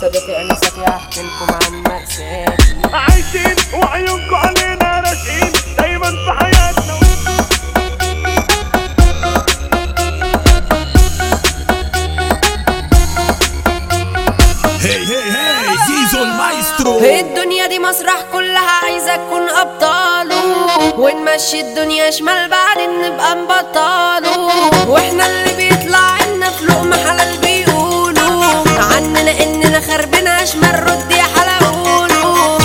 سادتي انستي احكي لكم عن مأساتي عايشين وعيونكم علينا راشقين دايما في حياتنا هي هي هي زيزو المايسترو الدنيا دي مسرح كلها عايزة تكون أبطاله ونمشي الدنيا شمال بعدين نبقى نبطاله واحنا اللي بيطلع لنا في لقمة حلال بيقولوا عننا إننا خربنا شمال رد يا حلاقولوا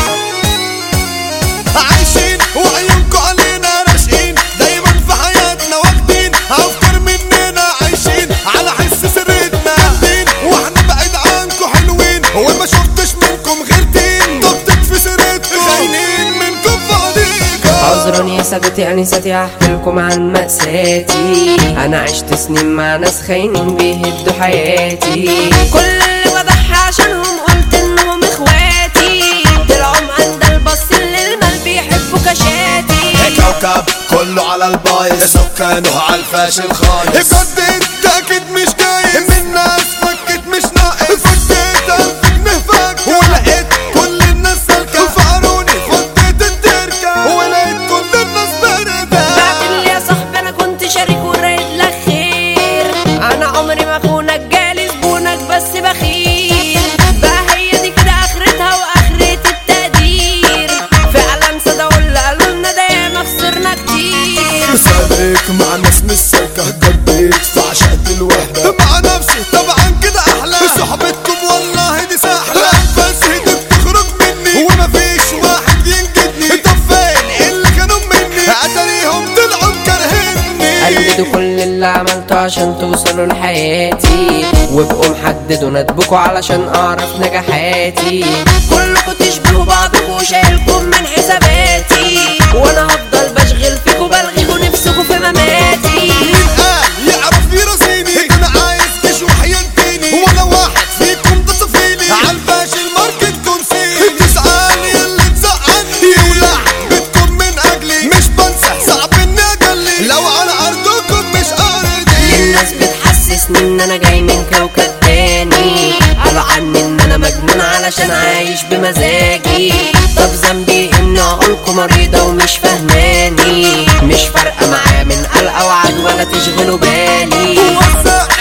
عايشين وعيونكم علينا راشقين دايما في حياتنا واخدين افكار مننا عايشين على حس سرتنا جامدين واحنا بعيد عنكم حلوين وما شفتش منكم غير دين ضبطت في سيرتكم خاينين منكم فاضيكم اعذروني يا سادتي انستي هحكي لكم عن مأساتي انا عشت سنين مع ناس خاينين بيهدوا حياتي كل اللي بضحي عشانهم قلت انهم اخواتي طلعوا مقندل بص للمال بيحبوا كشاتي كوكب كله على البايظ سكانه على الفاشل خالص بجد انت اكيد مش جاي من ناس فكت مش ناقص فكيت الف جنيه فكة ولقيت كل الناس سالكة فقروني فضيت التركة ولقيت كل الناس باردة بعتلي يا صاحبي انا كنت شريك ورايد لك خير انا عمري ما اخونك جالي زبونك بس بخيل بقى هي دي كده اخرتها واخرة التقدير فعلا صدقوا اللي قالوا لنا ده ياما خسرنا كتير سابق مع ناس مش سالكة جديت فعشقت الوحدة مع نفسي طبعا كده احلى صحبتكم والله دي سهلة بس هدك تخرج مني ومفيش واحد ينجدني طب فين اللي كانوا مني اتاريهم طلعوا مكرهني قلدوا كل اللي عملته عشان توصلوا لحياتي وابقوا محددوا ندبكوا علشان اعرف نجاحاتي كلكوا تشبهوا بعضكوا وشايلكم من حساباتي وانا هفضل بشغل فيكوا بلغيكوا نفسكوا في مماتي قال يعرف يراسيني انا عايز تشوح ينتيني ولا واحد فيكم تصفيني عالفاشل ماركت كرسي تسألني اللي تزعلني يولع بتكم من اجلي مش بنسى صعب اني اجلي لو على ارضكم مش ارضي الناس بتحسسني ان انا جاي من كوكب تاني قالوا عني ان انا مجنون علشان عايش بمزاجي طب ذنبي ان عقولكم مريضة ومش فاهماني مش فارقة معايا من قلقة وعد ولا تشغلوا بالي وسع